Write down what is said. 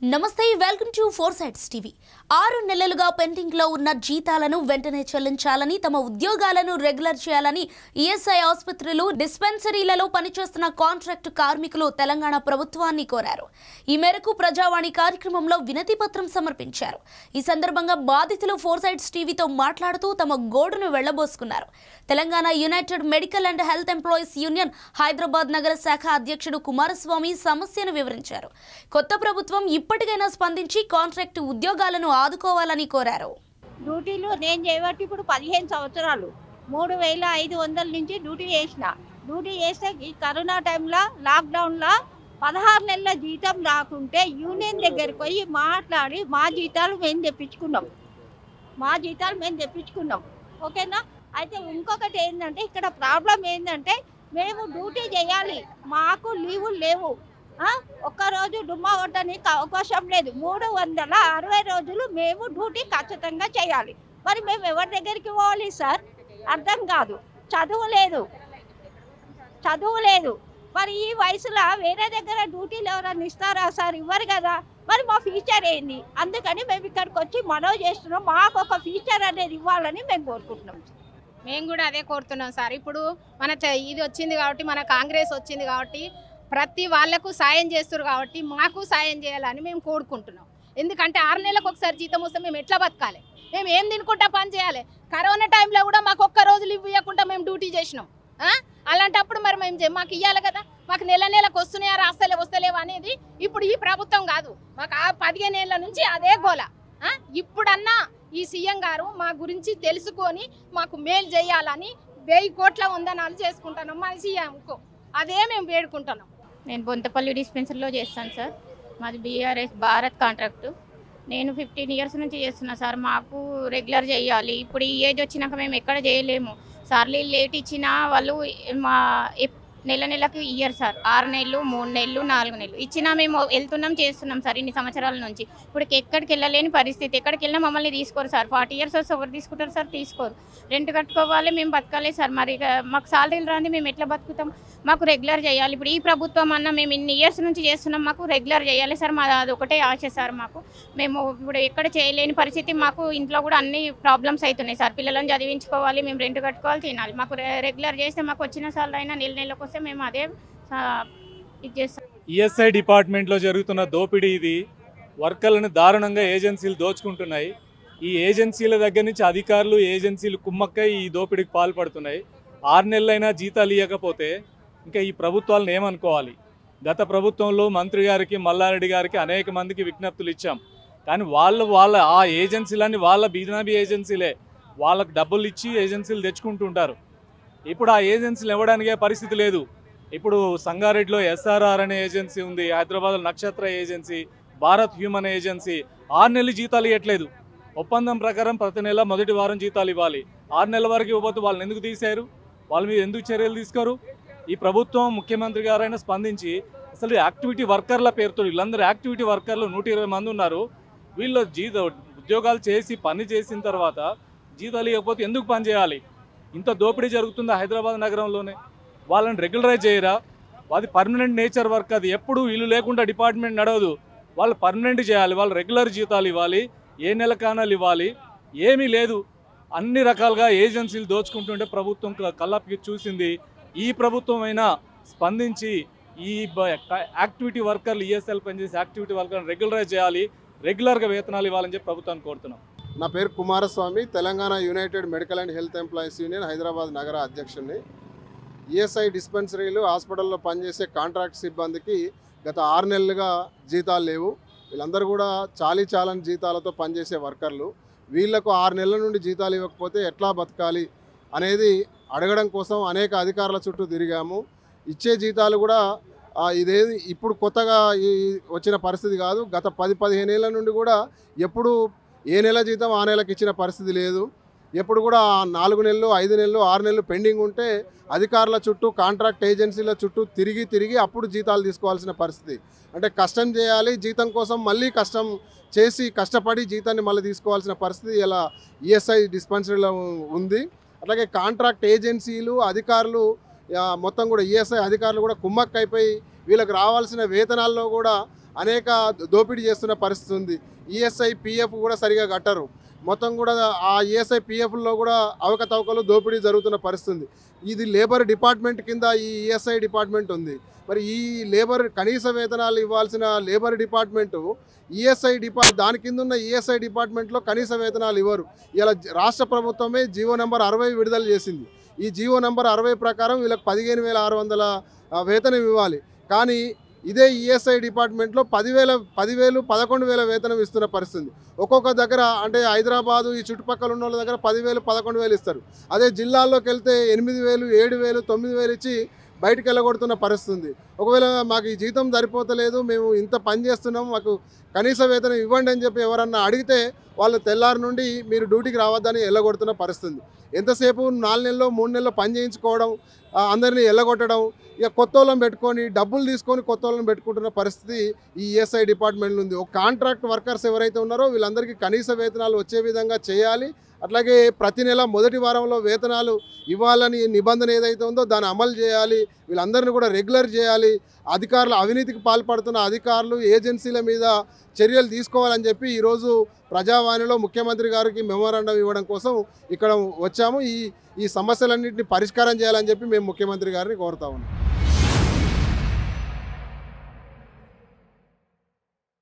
నమస్తే welcome to four sides TV ఆరు నెలలుగా పెండింగ్ లో ఉన్న జీతాలను వెంటనే చెల్లించాలని తమ ఉద్యోగాలను రెగ్యులర్ చేయాలని ఈఎస్ఐ ఆసుపత్రులు డిస్పెన్సరీలలో పనిచేస్తున్న కాంట్రాక్టు కార్మికులు తెలంగాణ ప్రభుత్వాన్ని కోరారు ఈ మేరకు ప్రజావాణి కార్యక్రమంలో వినతి పత్రం సమర్పించారు ఈ సందర్భంగా బాధితులు ఫోర్ సైడ్స్ టీవీతో మాట్లాడుతూ తమ గోడును వెళ్లబోసుకున్నారు Telangana United Medical and Health Employees Union Hyderabad నగర శాఖ అధ్యక్షుడు కుమారస్వామి సమస్యను వివరించారు కొత్త ప్రభుత్వం ఇప్పటికైనా స్పందించి కాంట్రాక్టు ఉద్యోగాలను ఆదుకోవాలని కోరారు డ్యూటీలు నేను చేయబట్టి ఇప్పుడు పదిహేను సంవత్సరాలు మూడు వేల ఐదు వందల నుంచి డ్యూటీ చేసిన డ్యూటీ చేస్తే ఈ కరోనా టైంలో లాక్డౌన్లో పదహారు నెలల జీతం రాకుంటే యూనియన్ దగ్గరికి పోయి మాట్లాడి మా జీతాలు మేము తెప్పించుకున్నాం మా జీతాలు మేము తెప్పించుకున్నాం ఓకేనా అయితే ఇంకొకటి ఏంటంటే ఇక్కడ ప్రాబ్లం ఏంటంటే మేము డ్యూటీ చేయాలి మాకు లీవులు లేవు ఆ? ఒక్కరోజు డుమ్మా కొట్టడానికి అవకాశం లేదు మూడు వందల అరవై రోజులు మేము డ్యూటీ ఖచ్చితంగా చేయాలి మరి మేము ఎవరి దగ్గరికి పోవాలి సార్ అర్థం కాదు చదువు లేదు చదువు లేదు మరి ఈ వయసులో వేరే దగ్గర డ్యూటీలు ఎవరైనా ఇస్తారా సార్ ఇవ్వరు కదా మరి మా ఫ్యూచర్ ఏంది అందుకని మేము ఇక్కడికి వచ్చి మనవి చేస్తున్నాం మాకు ఒక ఫ్యూచర్ అనేది ఇవ్వాలని మేము కోరుకుంటున్నాం మేము కూడా అదే కోరుతున్నాం సార్ ఇప్పుడు మన చ- ఇది వచ్చింది కాబట్టి మన కాంగ్రెస్ వచ్చింది కాబట్టి ప్రతి వాళ్ళకు సాయం చేస్తారు కాబట్టి మాకు సాయం చేయాలని మేము కోరుకుంటున్నాం ఎందుకంటే ఆరు నెలలకు ఒకసారి జీతం వస్తే మేము ఎట్లా బతకాలి మేము ఏం తినుకుంటా పని చేయాలి కరోనా టైంలో కూడా మాకు ఒక్క రోజు లీవ్ ఇవ్వకుండా మేము డ్యూటీ చేసినాం ఆ? అలాంటప్పుడు మరి మేము చే- మాకు ఇవ్వాలి కదా మాకు నెల నెలకు వస్తున్నాయా రాస్తలే వస్తలేవా అనేది ఇప్పుడు ఈ ప్రభుత్వం కాదు మాకు ఆ పదిహేను ఏళ్ళ నుంచి అదే గోల ఆ? ఇప్పుడన్నా ఈ సీఎం గారు మా గురించి తెలుసుకొని మాకు మేలు చేయాలని వెయ్యి కోట్ల వందనాలు చేసుకుంటున్నాం మా సీఎంకు అదే మేము వేడుకుంటున్నాం నేను బొంతపల్లి డిస్పెన్సరీలో చేస్తాను సార్ మాది బీఆర్ఎస్ భారత్ కాంట్రాక్టు నేను ఫిఫ్టీన్ ఇయర్స్ నుంచి చేస్తున్నా సార్ మాకు రెగ్యులర్ చేయాలి ఇప్పుడు ఈ ఏజ్ వచ్చినాక మేము ఎక్కడ చేయలేము సార్లు లేట్ ఇచ్చినా వాళ్ళు మా ఎప్- నెల నెలకి ఇయ్యరు సార్ ఆరు నెలలు మూడు నెలలు నాలుగు నెలలు ఇచ్చినా మేము వెళ్తున్నాం చేస్తున్నాం సార్ ఇన్ని సంవత్సరాల నుంచి ఇప్పుడు ఎక్కడికి వెళ్ళలేని పరిస్థితి ఎక్కడికి వెళ్ళినా మమ్మల్ని తీసుకోరు సార్ ఫార్టీ ఇయర్స్ వస్తే ఎవరు తీసుకుంటారు సార్ తీసుకోరు రెంట్ కట్టుకోవాలి మేము బతకాలి సార్ మరి ఇక మాకు సాలరీలు రాని మేము ఎట్లా బతుకుతాం మాకు రెగ్యులర్ చేయాలి ఇప్పుడు ఈ ప్రభుత్వం అన్న మేము ఇన్ని ఇయర్స్ నుంచి చేస్తున్నాం మాకు రెగ్యులర్ చేయాలి సార్ మా అది ఒకటే ఆశ సార్ మాకు మేము ఇప్పుడు ఎక్కడ చేయలేని పరిస్థితి మాకు ఇంట్లో కూడా అన్ని ప్రాబ్లమ్స్ అవుతున్నాయి సార్ పిల్లలను చదివించుకోవాలి మేము రెంట్ కట్టుకోవాలి తినాలి మాకు రె- రెగ్యులర్ చేస్తే మాకు వచ్చిన సార్లు అయినా నెల నెలకు వస్తే మేము అదే ఆ, ఇది చేస్తాం ఈఎస్ఐ డిపార్ట్మెంట్లో జరుగుతున్న దోపిడీ ఇది వర్కర్లను దారుణంగా ఏజెన్సీలు దోచుకుంటున్నాయి ఈ ఏజెన్సీల దగ్గర నుంచి అధికారులు ఏజెన్సీలు కుమ్మక్కై ఈ దోపిడీకి పాల్పడుతున్నాయి ఆరు నెలలైనా జీతాలు ఇవ్వకపోతే ఇంకా ఈ ప్రభుత్వాలను ఏమనుకోవాలి గత ప్రభుత్వంలో మంత్రి గారికి మల్లారెడ్డి గారికి అనేక మందికి విజ్ఞప్తులు ఇచ్చాం కానీ వాళ్ళు వాళ్ళ ఆ ఏజెన్సీలన్నీ వాళ్ళ బీజనాబీ ఏజెన్సీలే వాళ్ళకి డబ్బులు ఇచ్చి ఏజెన్సీలు తెచ్చుకుంటుంటారు ఇప్పుడు ఆ ఏజెన్సీలు ఇవ్వడానికే పరిస్థితి లేదు ఇప్పుడు సంగారెడ్డిలో ఎస్ఆర్ఆర్ అనే ఏజెన్సీ ఉంది హైదరాబాద్లో నక్షత్ర ఏజెన్సీ భారత్ హ్యూమన్ ఏజెన్సీ ఆరు నెలలు జీతాలు ఇవ్వట్లేదు ఒప్పందం ప్రకారం ప్రతి నెల మొదటి వారం జీతాలు ఇవ్వాలి ఆరు నెలల వరకు ఇవ్వబోతే వాళ్ళని ఎందుకు తీశారు వాళ్ళ మీద ఎందుకు చర్యలు తీసుకోరు ఈ ప్రభుత్వం ముఖ్యమంత్రి గారైనా స్పందించి అసలు యాక్టివిటీ వర్కర్ల పేరుతో వీళ్ళందరూ యాక్టివిటీ వర్కర్లు నూట ఇరవై మంది ఉన్నారు వీళ్ళు జీత ఉద్యోగాలు చేసి పని చేసిన తర్వాత జీతాలు ఇవ్వకపోతే ఎందుకు పని చేయాలి ఇంత దోపిడీ జరుగుతుంది హైదరాబాద్ నగరంలోనే వాళ్ళని రెగ్యులరైజ్ చేయరా అది పర్మనెంట్ నేచర్ వర్క్ అది ఎప్పుడు వీళ్ళు లేకుండా డిపార్ట్మెంట్ నడవదు వాళ్ళు పర్మనెంట్ చేయాలి వాళ్ళు రెగ్యులర్ జీతాలు ఇవ్వాలి ఏ నెల కానాలు ఇవ్వాలి ఏమీ లేదు అన్ని రకాలుగా ఏజెన్సీలు దోచుకుంటుంటే ప్రభుత్వం క- కళ్ళప్పకి చూసింది ఈ ప్రభుత్వం అయినా స్పందించి ఈ బ- యాక్టివిటీ వర్కర్లు ఈఎస్ఎల్ పనిచేసే యాక్టివిటీ వర్కర్లు రెగ్యులరైజ్ చేయాలి రెగ్యులర్గా వేతనాలు ఇవ్వాలని చెప్పి ప్రభుత్వాన్ని కోరుతున్నాం నా పేరు Kumaraswamy Telangana United Medical and Health Employees Union Hyderabad నగర అధ్యక్షుడిని ఈఎస్ఐ డిస్పెన్సరీలు హాస్పిటల్లో పనిచేసే కాంట్రాక్ట్ సిబ్బందికి గత ఆరు నెలలుగా జీతాలు లేవు వీళ్ళందరూ కూడా చాలీ చాలని జీతాలతో పనిచేసే వర్కర్లు వీళ్లకు ఆరు నెలల నుండి జీతాలు ఇవ్వకపోతే ఎట్లా బతకాలి అనేది అడగడం కోసం అనేక అధికారుల చుట్టూ తిరిగాము ఇచ్చే జీతాలు కూడా ఆ, ఇదేది ఇప్పుడు కొత్తగా ఈ వచ్చిన పరిస్థితి కాదు గత పది పదిహేను ఏళ్ళ నుండి కూడా ఎప్పుడు ఏ నెల జీతం ఆ నెలకు ఇచ్చిన పరిస్థితి లేదు ఎప్పుడు కూడా ఆ నాలుగు నెలలు ఐదు నెలలు ఆరు నెలలు పెండింగ్ ఉంటే అధికారుల చుట్టూ కాంట్రాక్ట్ ఏజెన్సీల చుట్టూ తిరిగి తిరిగి అప్పుడు జీతాలు తీసుకోవాల్సిన పరిస్థితి అంటే కష్టం చేయాలి జీతం కోసం మళ్ళీ కష్టం చేసి కష్టపడి జీతాన్ని మళ్ళీ తీసుకోవాల్సిన పరిస్థితి ఇలా ఈఎస్ఐ డిస్పెన్సరీలో ఉంది అట్లాగే కాంట్రాక్ట్ ఏజెన్సీలు అధికారులు ఆ, మొత్తం కూడా ఈఎస్ఐ అధికారులు కూడా కుమ్మక్కైపోయి వీళ్ళకి రావాల్సిన వేతనాల్లో కూడా అనేక దోపిడీ చేస్తున్న పరిస్థితి ఉంది ఈఎస్ఐ పిఎఫ్ కూడా సరిగా కట్టరు మొత్తం కూడా ఆ ఈఎస్ఐ పిఎఫ్లో కూడా అవకతవకలు దోపిడీ జరుగుతున్న పరిస్థితి ఉంది ఇది లేబర్ డిపార్ట్మెంట్ కింద ఈ ఈఎస్ఐ డిపార్ట్మెంట్ ఉంది మరి ఈ లేబర్ కనీస వేతనాలు ఇవ్వాల్సిన లేబర్ డిపార్ట్మెంటు ఈఎస్ఐ డిపార్ట్ దాని కింద ఉన్న ఈఎస్ఐ డిపార్ట్మెంట్లో కనీస వేతనాలు ఇవ్వరు ఇలా జ- రాష్ట్ర ప్రభుత్వమే జీవో నెంబర్ అరవై విడుదల చేసింది ఈ జీవో నెంబర్ అరవై ప్రకారం వీళ్ళకి పదిహేను వేల ఆరు వందల ఆ, వేతనం ఇవ్వాలి కానీ ఇదే ఈఎస్ఐ డిపార్ట్మెంట్లో పదివేల పదివేలు పదకొండు వేల వేతనం ఇస్తున్న పరిస్థితి ఒక్కొక్క దగ్గర అంటే హైదరాబాదు ఈ చుట్టుపక్కల ఉన్న వాళ్ళ దగ్గర పదివేలు పదకొండు వేలు ఇస్తారు అదే జిల్లాల్లోకి వెళ్తే ఎనిమిది వేలు ఏడు వేలు తొమ్మిది వేలు ఇచ్చి బయటకు వెళ్ళగొడుతున్న పరిస్థితి ఉంది ఒకవేళ మాకు ఈ జీతం సరిపోతలేదు మేము ఇంత పని చేస్తున్నాం మాకు కనీస వేతనం ఇవ్వండి అని చెప్పి ఎవరన్నా అడిగితే వాళ్ళు తెల్లారి నుండి మీరు డ్యూటీకి రావద్దని వెళ్ళగొడుతున్న పరిస్థితి ఉంది. ఎంతసేపు నాలుగు నెలల్లో మూడు నెలల్లో పని చేయించుకోవడం ఆ, అందరినీ వెళ్ళగొట్టడం ఇక కొత్త వాళ్ళని పెట్టుకొని డబ్బులు తీసుకొని కొత్త వాళ్ళని పెట్టుకుంటున్న పరిస్థితి ఈ ఈఎస్ఐ డిపార్ట్మెంట్లో ఉంది ఒక కాంట్రాక్ట్ వర్కర్స్ ఎవరైతే ఉన్నారో వీళ్ళందరికీ కనీస వేతనాలు వచ్చే విధంగా చేయాలి అట్లాగే ప్రతి నెల మొదటి వారంలో వేతనాలు ఇవ్వాలని నిబంధన ఏదైతే ఉందో దాన్ని అమలు చేయాలి వీళ్ళందరినీ కూడా రెగ్యులర్ చేయాలి అధికారులు అవినీతికి పాల్పడుతున్న అధికారులు ఏజెన్సీల మీద చర్యలు తీసుకోవాలని చెప్పి ఈరోజు ప్రజావాణిలో ముఖ్యమంత్రి గారికి మెమోరాండం ఇవ్వడం కోసం ఇక్కడ వచ్చాము ఈ ఈ సమస్యలన్నింటినీ పరిష్కారం చేయాలని చెప్పి మేము ముఖ్యమంత్రి గారిని కోరుతా ఉన్నాం